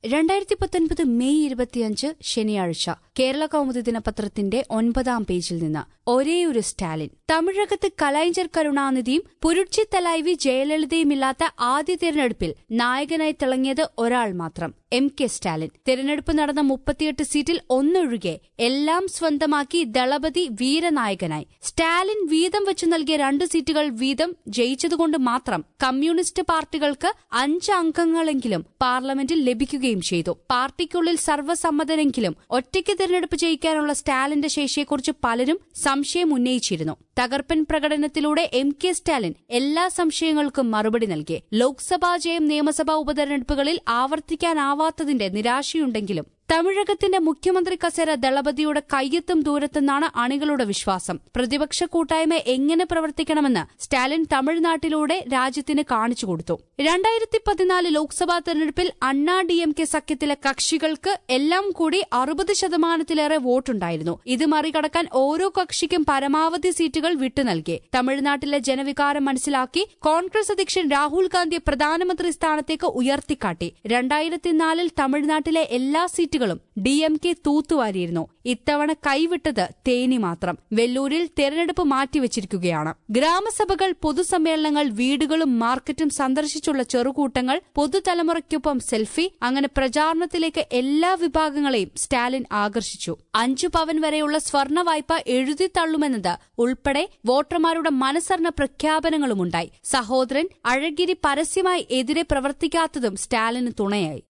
രണ്ടായിരത്തി പത്തൊൻപത് മെയ് ഇരുപത്തിയഞ്ച് ശനിയാഴ്ച കേരള കൗമുദി ദിനപത്രത്തിന്റെ ഒൻപതാം പേജിൽ നിന്ന് ഒരേയൊരു സ്റ്റാലിൻ തമിഴകത്ത് കലൈഞ്ചർ കരുണാനിധിയും പുരുച്ചി തലൈവി ജയലളിതയുമില്ലാത്ത ആദ്യ തിരഞ്ഞെടുപ്പിൽ നായകനായി തിളങ്ങിയത് ഒരാൾ മാത്രം എം കെ സ്റ്റാലിൻ തിരഞ്ഞെടുപ്പ് നടന്ന മുപ്പത്തിയെട്ട് സീറ്റിൽ ഒന്നൊഴികെ എല്ലാം സ്വന്തമാക്കി ദളപതി വീരനായകനായി സ്റ്റാലിൻ വീതം വെച്ചു നൽകിയ രണ്ട് സീറ്റുകൾ വീതം ജയിച്ചതുകൊണ്ട് മാത്രം കമ്മ്യൂണിസ്റ്റ് പാർട്ടികൾക്ക് അഞ്ച് അംഗങ്ങളെങ്കിലും പാർലമെന്റിൽ ലഭിക്കുകയും ചെയ്തു പാർട്ടിക്കുള്ളിൽ സർവ്വസമ്മതനെങ്കിലും ഒറ്റയ്ക്ക് തിരഞ്ഞെടുപ്പ് ജയിക്കാനുള്ള സ്റ്റാലിന്റെ ശേഷിയെക്കുറിച്ച് പലരും സംശയം ഉന്നയിച്ചിരുന്നു തകർപ്പൻ പ്രകടനത്തിലൂടെ എം കെ സ്റ്റാലിൻ എല്ലാ സംശയങ്ങൾക്കും മറുപടി നൽകി ലോക്സഭാ ജയം നിയമസഭാ ഉപതെരഞ്ഞെടുപ്പുകളിൽ ആവർത്തിക്കാനാവാത്തതിന്റെ നിരാശയുണ്ടെങ്കിലും തമിഴകത്തിന്റെ മുഖ്യമന്ത്രി കസേര ദളപതിയുടെ കയ്യെത്തും ദൂരത്തെന്നാണ് അണികളുടെ വിശ്വാസം പ്രതിപക്ഷ കൂട്ടായ്മ എങ്ങനെ പ്രവർത്തിക്കണമെന്ന് സ്റ്റാലിൻ തമിഴ്നാട്ടിലൂടെ രാജ്യത്തിന് കാണിച്ചു കൊടുത്തു രണ്ടായിരത്തി പതിനാല് ലോക്സഭാ തെരഞ്ഞെടുപ്പിൽ അണ്ണാ ഡി എം കെ സഖ്യത്തിലെ കക്ഷികൾക്ക് എല്ലാം കൂടി അറുപത് ശതമാനത്തിലേറെ വോട്ടുണ്ടായിരുന്നു ഇത് മറികടക്കാൻ ഓരോ കക്ഷിക്കും പരമാവധി സീറ്റുകൾ വിട്ടു നൽകി തമിഴ്നാട്ടിലെ ജനവികാരം മനസ്സിലാക്കി കോൺഗ്രസ് അധ്യക്ഷൻ രാഹുൽ ഗാന്ധിയെ പ്രധാനമന്ത്രി സ്ഥാനത്തേക്ക് ഉയർത്തിക്കാട്ടി രണ്ടായിരത്തിനാലിൽ തമിഴ്നാട്ടിലെ എല്ലാ സീറ്റുകളും ഡി എം കെ തൂത്തുവാരിയിരുന്നു ഇത്തവണ കൈവിട്ടത് തേനി മാത്രം വെല്ലൂരിൽ തെരഞ്ഞെടുപ്പ് മാറ്റിവച്ചിരിക്കുകയാണ് ഗ്രാമസഭകൾ പൊതുസമ്മേളനങ്ങൾ വീടുകളും മാർക്കറ്റും സന്ദർശിച്ചുള്ള ചെറുകൂട്ടങ്ങൾ പുതുതലമുറയ്ക്കൊപ്പം സെൽഫി അങ്ങനെ പ്രചാരണത്തിലേക്ക് എല്ലാ വിഭാഗങ്ങളെയും സ്റ്റാലിൻ ആകർഷിച്ചു അഞ്ചു പവൻ വരെയുള്ള സ്വർണ വായ്പ എഴുതി തള്ളുമെന്നത് ഉൾപ്പെടെ വോട്ടർമാരുടെ മനസ്സറിഞ്ഞ പ്രഖ്യാപനങ്ങളുമുണ്ടായി സഹോദരൻ അഴഗിരി പരസ്യമായി എതിരെ പ്രവർത്തിക്കാത്തതും സ്റ്റാലിന് തുണയായി